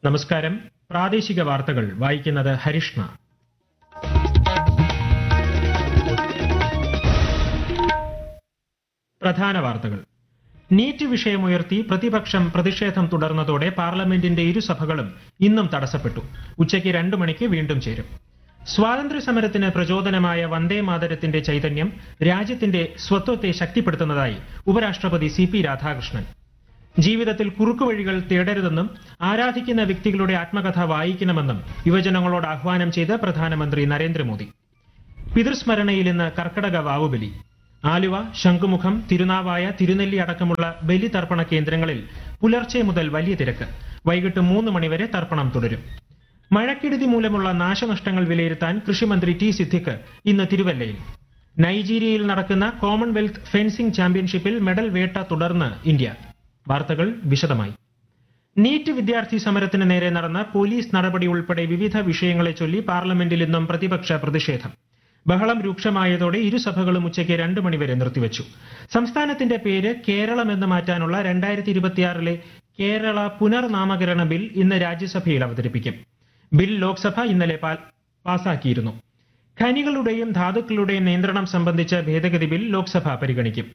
നമസ്കാരം പ്രാദേശിക വാർത്തകൾ വായിക്കുന്നത് ഹരിഷ്ണ പ്രധാന വാർത്തകൾ നീറ്റ് വിഷയമുയർത്തി പ്രതിപക്ഷം പ്രതിഷേധം തുടർന്നതോടെ പാർലമെന്റിന്റെ ഇരുസഭകളും ഇന്നും തടസ്സപ്പെട്ടു ഉച്ചയ്ക്ക് രണ്ടു മണിക്ക് വീണ്ടും ചേരും സ്വാതന്ത്ര്യ സമരത്തിന് പ്രചോദനമായ വന്ദേ മാതരത്തിന്റെ ചൈതന്യം രാജ്യത്തിന്റെ സ്വത്വത്തെ ശക്തിപ്പെടുത്തുന്നതായി ഉപരാഷ്ട്രപതി സി പി രാധാകൃഷ്ണൻ ജീവിതത്തിൽ കുറുക്കുവഴികൾ തേടരുതെന്നും ആരാധിക്കുന്ന വ്യക്തികളുടെ ആത്മകഥ വായിക്കണമെന്നും യുവജനങ്ങളോട് ആഹ്വാനം ചെയ്ത് പ്രധാനമന്ത്രി നരേന്ദ്രമോദി പിതൃസ്മരണയിൽ ഇന്ന് കർക്കടക വാവുബലി ആലുവ ശംഖുമുഖം തിരുനാവായ തിരുനെല്ലി അടക്കമുള്ള ബലി തർപ്പണ കേന്ദ്രങ്ങളിൽ പുലർച്ചെ മുതൽ വലിയ തിരക്ക് വൈകിട്ട് മൂന്ന് മണിവരെ തർപ്പണം തുടരും മഴക്കെടുതി മൂലമുള്ള നാശനഷ്ടങ്ങൾ വിലയിരുത്താൻ കൃഷിമന്ത്രി ടി സിദ്ദിഖ് ഇന്ന് തിരുവല്ലയിൽ നൈജീരിയയിൽ നടക്കുന്ന കോമൺവെൽത്ത് ഫെൻസിംഗ് ചാമ്പ്യൻഷിപ്പിൽ മെഡൽ വേട്ട തുടർന്ന് ഇന്ത്യ വാർത്തകൾ വിശദമായി നീറ്റ് വിദ്യാർത്ഥി സമരത്തിന് നേരെ നടന്ന പോലീസ് നടപടി ഉൾപ്പെടെ വിവിധ വിഷയങ്ങളെ ചൊല്ലി പാർലമെന്റിൽ ഇന്നും പ്രതിപക്ഷ പ്രതിഷേധം ബഹളം രൂക്ഷമായതോടെ ഇരുസഭകളും ഉച്ചയ്ക്ക് രണ്ട് മണിവരെ നിർത്തിവച്ചു സംസ്ഥാനത്തിന്റെ പേര് കേരളം എന്ന് മാറ്റാനുള്ള രണ്ടായിരത്തി ഇരുപത്തിയാറിലെ കേരള പുനർനാമകരണ ബിൽ ഇന്ന് രാജ്യസഭയിൽ അവതരിപ്പിക്കും ബിൽ ലോക്സഭ ഇന്നലെ പാ- പാസാക്കിയിരുന്നു ഖനികളുടെയും ധാതുക്കളുടെയും നിയന്ത്രണം സംബന്ധിച്ച ഭേദഗതി ബിൽ ലോക്സഭ പരിഗണിക്കും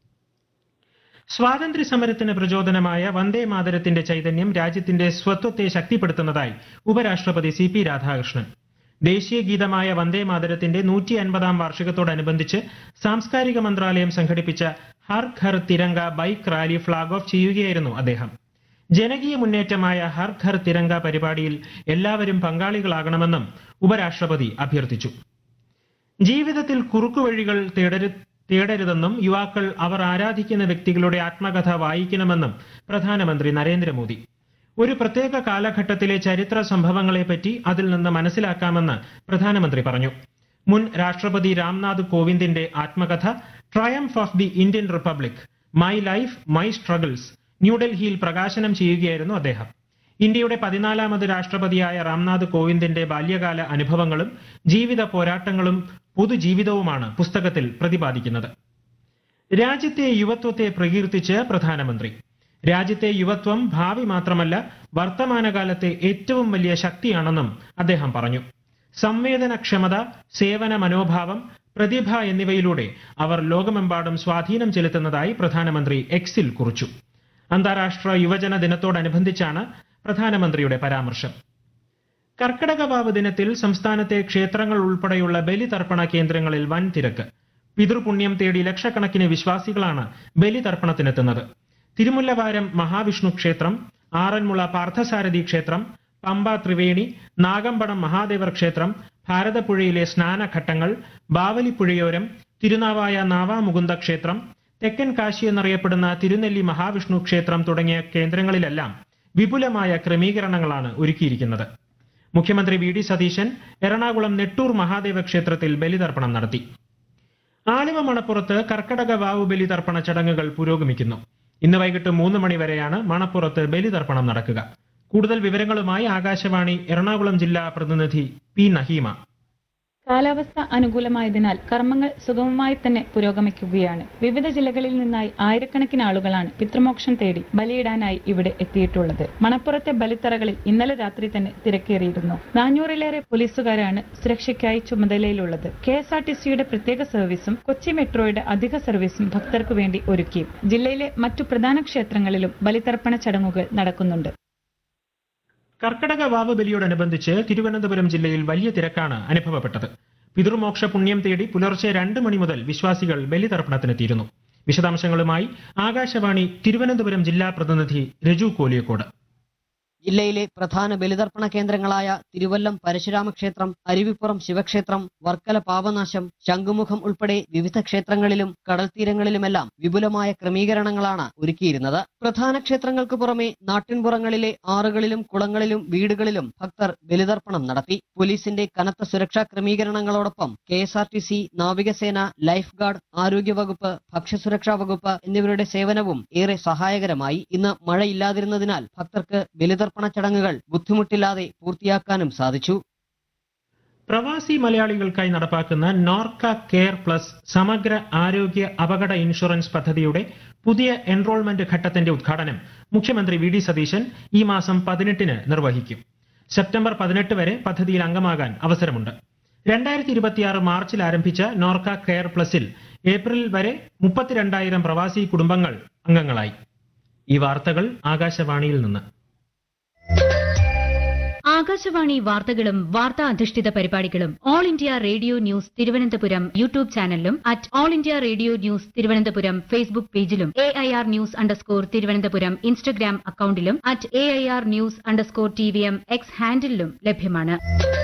സ്വാതന്ത്ര്യ സമരത്തിന് പ്രചോദനമായ വന്ദേ മാതരത്തിന്റെ ചൈതന്യം രാജ്യത്തിന്റെ സ്വത്വത്തെ ശക്തിപ്പെടുത്തുന്നതായി ഉപരാഷ്ട്രപതി സി പി രാധാകൃഷ്ണൻ ദേശീയ ഗീതമായ വന്ദേ മാതരത്തിന്റെ നൂറ്റി അൻപതാം വാർഷികത്തോടനുബന്ധിച്ച് സാംസ്കാരിക മന്ത്രാലയം സംഘടിപ്പിച്ച Har Ghar Tiranga bike rally flag off ചെയ്യുകയായിരുന്നു അദ്ദേഹം ജനകീയ മുന്നേറ്റമായ ഹർ ഘർ തിരങ്ക പരിപാടിയിൽ എല്ലാവരും പങ്കാളികളാകണമെന്നും ഉപരാഷ്ട്രപതി അഭ്യർത്ഥിച്ചു ജീവിതത്തിൽ കുറുക്കുവഴികൾ തേടരു തേടരുതെന്നും യുവാക്കൾ അവർ ആരാധിക്കുന്ന വ്യക്തികളുടെ ആത്മകഥ വായിക്കണമെന്നും പ്രധാനമന്ത്രി നരേന്ദ്രമോദി ഒരു പ്രത്യേക കാലഘട്ടത്തിലെ ചരിത്ര സംഭവങ്ങളെപ്പറ്റി അതിൽ നിന്ന് മനസ്സിലാക്കാമെന്ന് പ്രധാനമന്ത്രി പറഞ്ഞു മുൻ രാഷ്ട്രപതി രാംനാഥ് കോവിന്ദിന്റെ ആത്മകഥ triumph of the Indian republic my life my struggles ന്യൂഡൽഹിയിൽ പ്രകാശനം ചെയ്യുകയായിരുന്നു അദ്ദേഹം ഇന്ത്യയുടെ പതിനാലാമത് രാഷ്ട്രപതിയായ രാംനാഥ് കോവിന്ദിന്റെ ബാല്യകാല അനുഭവങ്ങളും ജീവിത പോരാട്ടങ്ങളും പൊതുജീവിതവുമാണ് പുസ്തകത്തിൽ പ്രതിപാദിക്കുന്നത് രാജ്യത്തെ യുവത്വത്തെ പ്രകീർത്തിച്ച് പ്രധാനമന്ത്രി രാജ്യത്തെ യുവത്വം ഭാവി മാത്രമല്ല വർത്തമാനകാലത്തെ ഏറ്റവും വലിയ ശക്തിയാണെന്നും അദ്ദേഹം പറഞ്ഞു സംവേദനക്ഷമത സേവന മനോഭാവം പ്രതിഭ എന്നിവയിലൂടെ അവർ ലോകമെമ്പാടും സ്വാധീനം ചെലുത്തുന്നതായി പ്രധാനമന്ത്രി എക്സിൽ കുറിച്ചു അന്താരാഷ്ട്ര യുവജന ദിനത്തോടനുബന്ധിച്ചാണ് പ്രധാനമന്ത്രിയുടെ പരാമർശം കർക്കടകവാവ് ദിനത്തിൽ സംസ്ഥാനത്തെ ക്ഷേത്രങ്ങൾ ഉൾപ്പെടെയുള്ള ബലിതർപ്പണ കേന്ദ്രങ്ങളിൽ വൻ തിരക്ക് പിതൃപുണ്യം തേടി ലക്ഷക്കണക്കിന് വിശ്വാസികളാണ് ബലിതർപ്പണത്തിനെത്തുന്നത് തിരുമുല്ലവാരം മഹാവിഷ്ണു ക്ഷേത്രം ആറന്മുള പാർത്ഥസാരഥി ക്ഷേത്രം പമ്പ ത്രിവേണി നാഗമ്പടം മഹാദേവർ ക്ഷേത്രം ഭാരതപ്പുഴയിലെ സ്നാനഘട്ടങ്ങൾ ബാവലിപ്പുഴയോരം തിരുനാവായ നാവാമുകുന്ദ ക്ഷേത്രം തെക്കൻ കാശി എന്നറിയപ്പെടുന്ന തിരുനെല്ലി മഹാവിഷ്ണു ക്ഷേത്രം തുടങ്ങിയ കേന്ദ്രങ്ങളിലെല്ലാം വിപുലമായ ക്രമീകരണങ്ങളാണ് ഒരുക്കിയിരിക്കുന്നത് മുഖ്യമന്ത്രി വി ഡി സതീശൻ എറണാകുളം നെട്ടൂർ മഹാദേവ ക്ഷേത്രത്തിൽ ബലിതർപ്പണം നടത്തി ആലുവ മണപ്പുറത്ത് കർക്കടക വാവു ബലിതർപ്പണ ചടങ്ങുകൾ പുരോഗമിക്കുന്നു ഇന്ന് വൈകിട്ട് മൂന്ന് മണി വരെയാണ് മണപ്പുറത്ത് ബലിതർപ്പണം നടക്കുക കൂടുതൽ വിവരങ്ങളുമായി ആകാശവാണി എറണാകുളം ജില്ലാ പ്രതിനിധി പി നഹീമ കാലാവസ്ഥ അനുകൂലമായതിനാൽ കർമ്മങ്ങൾ സുഗമമായി തന്നെ പുരോഗമിക്കുകയാണ് വിവിധ ജില്ലകളിൽ നിന്നായി ആയിരക്കണക്കിന് ആളുകളാണ് പിതൃമോക്ഷം തേടി ബലിയിടാനായി ഇവിടെ എത്തിയിട്ടുള്ളത് മണപ്പുറത്തെ ബലിത്തറകളിൽ ഇന്നലെ രാത്രി തന്നെ തിരക്കേറിയിരുന്നു നാനൂറിലേറെ പോലീസുകാരാണ് സുരക്ഷയ്ക്കായി ചുമതലയിലുള്ളത് കെ എസ് ആർ ടി സിയുടെ പ്രത്യേക സർവീസും കൊച്ചി മെട്രോയുടെ അധിക സർവീസും ഭക്തർക്കു വേണ്ടി ഒരുക്കി ജില്ലയിലെ മറ്റു പ്രധാന ക്ഷേത്രങ്ങളിലും ബലിതർപ്പണ ചടങ്ങുകൾ നടക്കുന്നുണ്ട് കർക്കടക വാവ് ബലിയോടനുബന്ധിച്ച് തിരുവനന്തപുരം ജില്ലയിൽ വലിയ തിരക്കാണ് അനുഭവപ്പെട്ടത് പിതൃമോക്ഷ പുണ്യം തേടി പുലർച്ചെ രണ്ട് മണി മുതൽ വിശ്വാസികൾ ബലിതർപ്പണത്തിനെത്തിയിരുന്നു വിശദാംശങ്ങളുമായി ആകാശവാണി തിരുവനന്തപുരം ജില്ലാ പ്രതിനിധി രജു കോലിയക്കോട് ജില്ലയിലെ പ്രധാന ബലിതർപ്പണ കേന്ദ്രങ്ങളായ തിരുവല്ലം പരശുരാമ ക്ഷേത്രം അരുവിപ്പുറം ശിവക്ഷേത്രം വർക്കല പാപനാശം ശംഖുമുഖം ഉൾപ്പെടെ വിവിധ ക്ഷേത്രങ്ങളിലും കടൽത്തീരങ്ങളിലുമെല്ലാം വിപുലമായ ക്രമീകരണങ്ങളാണ് ഒരുക്കിയിരുന്നത് പ്രധാന ക്ഷേത്രങ്ങൾക്ക് പുറമെ നാട്ടിൻപുറങ്ങളിലെ ആറുകളിലും കുളങ്ങളിലും വീടുകളിലും ഭക്തർ ബലിതർപ്പണം നടത്തി പോലീസിന്റെ കനത്ത സുരക്ഷാ ക്രമീകരണങ്ങളോടൊപ്പം K S R T C നാവികസേന ലൈഫ് ഗാർഡ് ആരോഗ്യവകുപ്പ് ഭക്ഷ്യസുരക്ഷാ വകുപ്പ് എന്നിവരുടെ സേവനവും ഏറെ സഹായകരമായി ഇന്ന് മഴയില്ലാതിരുന്നതിനാൽ ഭക്തർക്ക് ബലിതർപ്പണ ചടങ്ങുകൾ ബുദ്ധിമുട്ടില്ലാതെ പൂർത്തിയാക്കാനും സാധിച്ചു പ്രവാസി മലയാളികൾക്കായി നടപ്പാക്കുന്ന നോർക്ക കെയർ പ്ലസ് സമഗ്ര ആരോഗ്യ അപകട ഇൻഷുറൻസ് പദ്ധതിയുടെ പുതിയ എൻറോൾമെന്റ് ഘട്ടത്തിന്റെ ഉദ്ഘാടനം മുഖ്യമന്ത്രി വി ഡി സതീശൻ ഈ മാസം പതിനെട്ടിന് നിർവഹിക്കും സെപ്റ്റംബർ പതിനെട്ട് വരെ പദ്ധതിയിൽ അംഗമാകാൻ അവസരമുണ്ട് രണ്ടായിരത്തി ഇരുപത്തിയാറ് മാർച്ചിൽ ആരംഭിച്ച നോർക്ക കെയർ പ്ലസിൽ ഏപ്രിൽ വരെ മുപ്പത്തിരണ്ടായിരം പ്രവാസി കുടുംബങ്ങൾ അംഗങ്ങളായി ഈ വാർത്തകൾ ആകാശവാണിയിൽ നിന്ന് ആകാശവാണി വാർത്തകളും വാർത്താ അധിഷ്ഠിത പരിപാടികളും all India radio news Thiruvananthapuram YouTube ചാനലിലും at all India radio news Thiruvananthapuram Facebook പേജിലും A I R news underscore Thiruvananthapuram Instagram അക്കൌണ്ടിലും at A I R news underscore T V M X ഹാൻഡിലും ലഭ്യമാണ്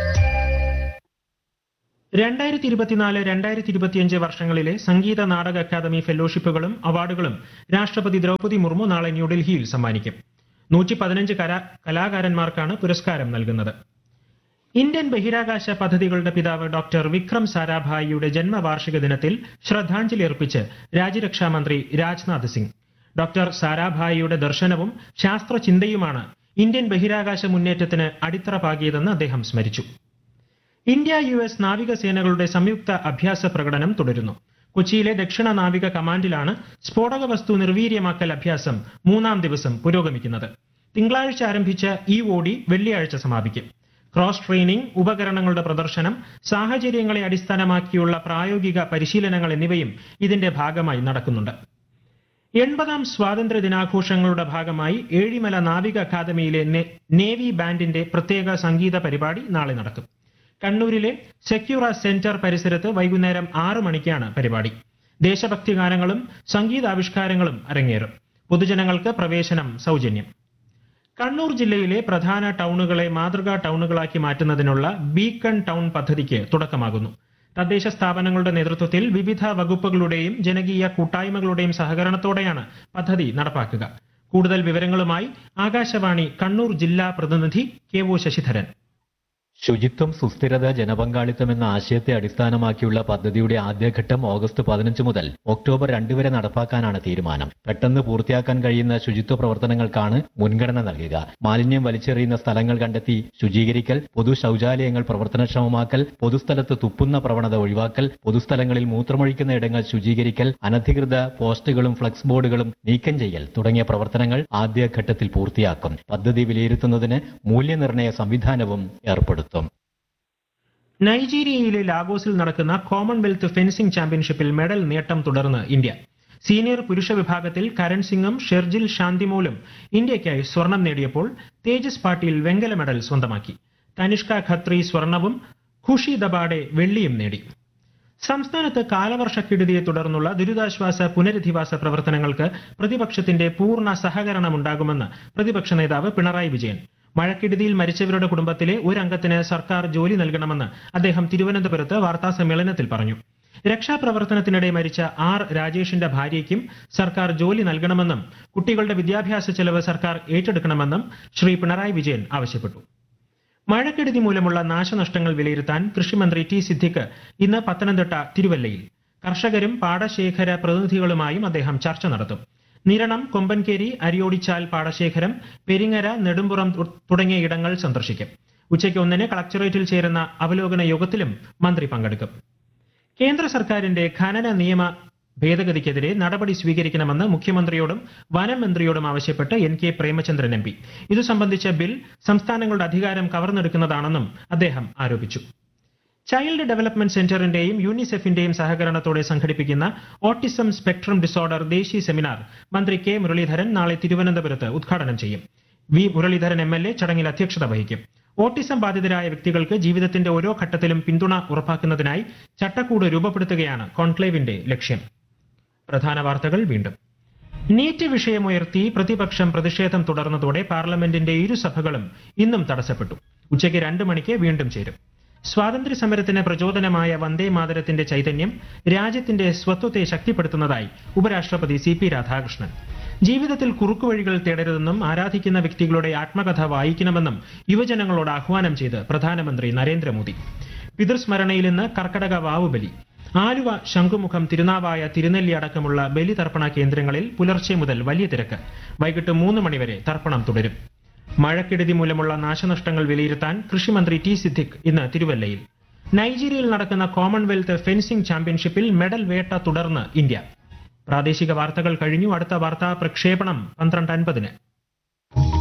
രണ്ടായിരത്തി ഇരുപത്തിനാല് രണ്ടായിരത്തി ഇരുപത്തിയഞ്ച് വർഷങ്ങളിലെ സംഗീത നാടക അക്കാദമി ഫെലോഷിപ്പുകളും അവാർഡുകളും രാഷ്ട്രപതി ദ്രൗപദി മുർമു നാളെ ന്യൂഡൽഹിയിൽ സമ്മാനിക്കും നൂറ്റി പതിനഞ്ച് കലാകാരന്മാർക്കാണ് പുരസ്കാരം നൽകുന്നത് ഇന്ത്യൻ ബഹിരാകാശ പദ്ധതികളുടെ പിതാവ് ഡോക്ടർ വിക്രം സാരാഭായിയുടെ ജന്മവാർഷിക ദിനത്തിൽ ശ്രദ്ധാഞ്ജലി അർപ്പിച്ച് രാജ്യരക്ഷാമന്ത്രി രാജ്നാഥ് സിംഗ് ഡോക്ടർ സാരാഭായിയുടെ ദർശനവും ശാസ്ത്രചിന്തയുമാണ് ഇന്ത്യൻ ബഹിരാകാശ മുന്നേറ്റത്തിന് അടിത്തറ പാകിയതെന്ന് അദ്ദേഹം സ്മരിച്ചു ഇന്ത്യ യു എസ് നാവികസേനകളുടെ സംയുക്ത അഭ്യാസ പ്രകടനം തുടരുന്നു കൊച്ചിയിലെ ദക്ഷിണ നാവിക കമാൻഡിലാണ് സ്ഫോടക വസ്തു നിർവീര്യമാക്കൽ അഭ്യാസം മൂന്നാം ദിവസം പുരോഗമിക്കുന്നത് തിങ്കളാഴ്ച ആരംഭിച്ച ഈ ഓടി വെള്ളിയാഴ്ച സമാപിക്കും ക്രോസ് ട്രെയിനിംഗ് ഉപകരണങ്ങളുടെ പ്രദർശനം സാഹചര്യങ്ങളെ അടിസ്ഥാനമാക്കിയുള്ള പ്രായോഗിക പരിശീലനങ്ങൾ എന്നിവയും ഇതിന്റെ ഭാഗമായി നടക്കുന്നുണ്ട് എൺപതാം സ്വാതന്ത്ര്യ ദിനാഘോഷങ്ങളുടെ ഭാഗമായി ഏഴിമല നാവിക അക്കാദമിയിലെ നേവി ബാൻഡിന്റെ പ്രത്യേക സംഗീത പരിപാടി നാളെ നടക്കും കണ്ണൂരിലെ സെക്യൂറ സെന്റർ പരിസരത്ത് വൈകുന്നേരം ആറ് മണിക്കാണ് പരിപാടി ദേശഭക്തി ഗാനങ്ങളും സംഗീതാവിഷ്കാരങ്ങളും അരങ്ങേറും പൊതുജനങ്ങൾക്ക് പ്രവേശനം സൗജന്യം കണ്ണൂർ ജില്ലയിലെ പ്രധാന ടൗണുകളെ മാതൃകാ ടൗണുകളാക്കി മാറ്റുന്നതിനുള്ള ബീക്കൺ ടൗൺ പദ്ധതിക്ക് തുടക്കമാകുന്നു തദ്ദേശ സ്ഥാപനങ്ങളുടെ നേതൃത്വത്തിൽ വിവിധ വകുപ്പുകളുടെയും ജനകീയ കൂട്ടായ്മകളുടെയും സഹകരണത്തോടെയാണ് പദ്ധതി നടപ്പാക്കുക കൂടുതൽ വിവരങ്ങളുമായി ആകാശവാണി കണ്ണൂർ ജില്ലാ പ്രതിനിധി കെ ഒ ശശിധരൻ ശുചിത്വം സുസ്ഥിരത ജനപങ്കാളിത്തം എന്ന ആശയത്തെ അടിസ്ഥാനമാക്കിയുള്ള പദ്ധതിയുടെ ആദ്യഘട്ടം ഓഗസ്റ്റ് പതിനഞ്ച് മുതൽ ഒക്ടോബർ രണ്ട് വരെ നടപ്പാക്കാനാണ് തീരുമാനം പെട്ടെന്ന് പൂർത്തിയാക്കാൻ കഴിയുന്ന ശുചിത്വ പ്രവർത്തനങ്ങൾക്കാണ് മുൻഗണന നൽകുക മാലിന്യം വലിച്ചെറിയുന്ന സ്ഥലങ്ങൾ കണ്ടെത്തി ശുചീകരിക്കൽ പൊതു ശൌചാലയങ്ങൾ പ്രവർത്തനക്ഷമമാക്കൽ പൊതുസ്ഥലത്ത് തുപ്പുന്ന പ്രവണത ഒഴിവാക്കൽ പൊതുസ്ഥലങ്ങളിൽ മൂത്രമൊഴിക്കുന്ന ഇടങ്ങൾ ശുചീകരിക്കൽ അനധികൃത പോസ്റ്റുകളും ഫ്ലക്സ് ബോർഡുകളും നീക്കം ചെയ്യൽ തുടങ്ങിയ പ്രവർത്തനങ്ങൾ ആദ്യഘട്ടത്തിൽ പൂർത്തിയാക്കും പദ്ധതി വിലയിരുത്തുന്നതിന് മൂല്യനിർണ്ണയ സംവിധാനവും ഏർപ്പെടുത്തും നൈജീരിയയിലെ ലാഗോസിൽ നടക്കുന്ന കോമൺവെൽത്ത് ഫെൻസിംഗ് ചാമ്പ്യൻഷിപ്പിൽ മെഡൽ നേട്ടം തുടർന്ന് ഇന്ത്യ സീനിയർ പുരുഷ വിഭാഗത്തിൽ കരൺ സിംഗും ഷെർജിൽ ശാന്തിമോലും ഇന്ത്യയ്ക്കായി സ്വർണം നേടിയപ്പോൾ തേജസ് പാട്ടീൽ വെങ്കല മെഡൽ സ്വന്തമാക്കി തനിഷ്ക ഖത്രി സ്വർണവും ഖുഷി ദബാഡെ വെള്ളിയും നേടി സംസ്ഥാനത്ത് കാലവർഷക്കെടുതിയെ തുടർന്നുള്ള ദുരിതാശ്വാസ പുനരധിവാസ പ്രവർത്തനങ്ങൾക്ക് പ്രതിപക്ഷത്തിന്റെ പൂർണ്ണ സഹകരണമുണ്ടാകുമെന്ന് പ്രതിപക്ഷ നേതാവ് പിണറായി വിജയൻ മഴക്കെടുതിയിൽ മരിച്ചവരുടെ കുടുംബത്തിലെ ഒരംഗത്തിന് സർക്കാർ ജോലി നൽകണമെന്ന് അദ്ദേഹം തിരുവനന്തപുരത്ത് വാർത്താ സമ്മേളനത്തിൽ പറഞ്ഞു രക്ഷാപ്രവർത്തനത്തിനിടെ മരിച്ച ആർ രാജേഷിന്റെ ഭാര്യയ്ക്കും സർക്കാർ ജോലി നൽകണമെന്നും കുട്ടികളുടെ വിദ്യാഭ്യാസ ചെലവ് സർക്കാർ ഏറ്റെടുക്കണമെന്നും ശ്രീ പിണറായി വിജയൻ ആവശ്യപ്പെട്ടു മഴക്കെടുതി മൂലമുള്ള നാശനഷ്ടങ്ങൾ വിലയിരുത്താൻ കൃഷിമന്ത്രി ടി സിദ്ദിഖ് ഇന്ന് പത്തനംതിട്ട തിരുവല്ലയിൽ കർഷകരും പാടശേഖര പ്രതിനിധികളുമായും അദ്ദേഹം ചർച്ച നടത്തും നിരണം കൊമ്പൻകേരി അരിയോടിച്ചാൽ പാടശേഖരം പെരിങ്ങര നെടുമ്പുറം തുടങ്ങിയ ഇടങ്ങൾ സന്ദർശിക്കും ഉച്ചയ്ക്ക് ഒന്നിന് കളക്ടറേറ്റിൽ ചേരുന്ന അവലോകന യോഗത്തിലും മന്ത്രി പങ്കെടുക്കും കേന്ദ്ര സർക്കാരിന്റെ ഖനന നിയമ ഭേദഗതിക്കെതിരെ നടപടി സ്വീകരിക്കണമെന്ന് മുഖ്യമന്ത്രിയോടും വനം മന്ത്രിയോടും ആവശ്യപ്പെട്ട് N K Premachandran M P ഇതു സംബന്ധിച്ച ബിൽ സംസ്ഥാനങ്ങളുടെ അധികാരം കവർന്നെടുക്കുന്നതാണെന്നും അദ്ദേഹം ആരോപിച്ചു ചൈൽഡ് ഡെവലപ്മെന്റ് സെന്ററിന്റെയും യൂണിസെഫിന്റെയും സഹകരണത്തോടെ സംഘടിപ്പിക്കുന്ന ഓട്ടിസം സ്പെക്ട്രം ഡിസോർഡർ ദേശീയ സെമിനാർ മന്ത്രി കെ മുരളീധരൻ നാളെ തിരുവനന്തപുരത്ത് ഉദ്ഘാടനം ചെയ്യും V Muraleedharan M L A ചടങ്ങിൽ അധ്യക്ഷത വഹിക്കും ഓട്ടിസം ബാധിതരായ വ്യക്തികൾക്ക് ജീവിതത്തിന്റെ ഓരോ ഘട്ടത്തിലും പിന്തുണ ഉറപ്പാക്കുന്നതിനായി ചട്ടക്കൂട് രൂപപ്പെടുത്തുകയാണ് കോൺക്ലേവിന്റെ ലക്ഷ്യം പ്രധാന വാർത്തകൾ വീണ്ടും നീറ്റ് വിഷയമുയർത്തി പ്രതിപക്ഷം പ്രതിഷേധം തുടർന്നതോടെ പാർലമെന്റിന്റെ ഇരുസഭകളും ഇന്നും തടസ്സപ്പെട്ടു ഉച്ചയ്ക്ക് രണ്ട് മണിക്ക് വീണ്ടും ചേരും സ്വാതന്ത്ര്യ സമരത്തിന് പ്രചോദനമായ വന്ദേ മാതരത്തിന്റെ ചൈതന്യം രാജ്യത്തിന്റെ സ്വത്വത്തെ ശക്തിപ്പെടുത്തുന്നതായി ഉപരാഷ്ട്രപതി സി പി രാധാകൃഷ്ണൻ ജീവിതത്തിൽ കുറുക്കുവഴികൾ തേടരുതെന്നും ആരാധിക്കുന്ന വ്യക്തികളുടെ ആത്മകഥ വായിക്കണമെന്നും യുവജനങ്ങളോട് ആഹ്വാനം ചെയ്ത് പ്രധാനമന്ത്രി നരേന്ദ്രമോദി പിതൃസ്മരണയിൽ ഇന്ന് കർക്കടക വാവുബലി ആലുവ ശംഖുമുഖം തിരുനാവായ തിരുനെല്ലി അടക്കമുള്ള ബലിതർപ്പണ കേന്ദ്രങ്ങളിൽ പുലർച്ചെ മുതൽ വലിയ തിരക്ക് വൈകിട്ട് മൂന്ന് മണിവരെ തർപ്പണം തുടരും മഴക്കെടുതി മൂലമുള്ള നാശനഷ്ടങ്ങൾ വിലയിരുത്താൻ കൃഷിമന്ത്രി ടി സിദ്ദിഖ് ഇന്ന് തിരുവല്ലയിൽ നൈജീരിയയിൽ നടക്കുന്ന കോമൺവെൽത്ത് ഫെൻസിംഗ് ചാമ്പ്യൻഷിപ്പിൽ മെഡൽ വേട്ട തുടർന്ന് ഇന്ത്യ പ്രാദേശിക വാർത്തകൾ കഴിഞ്ഞു അടുത്ത വാർത്താ പ്രക്ഷേപണം പന്ത്രണ്ട് അൻപതിന്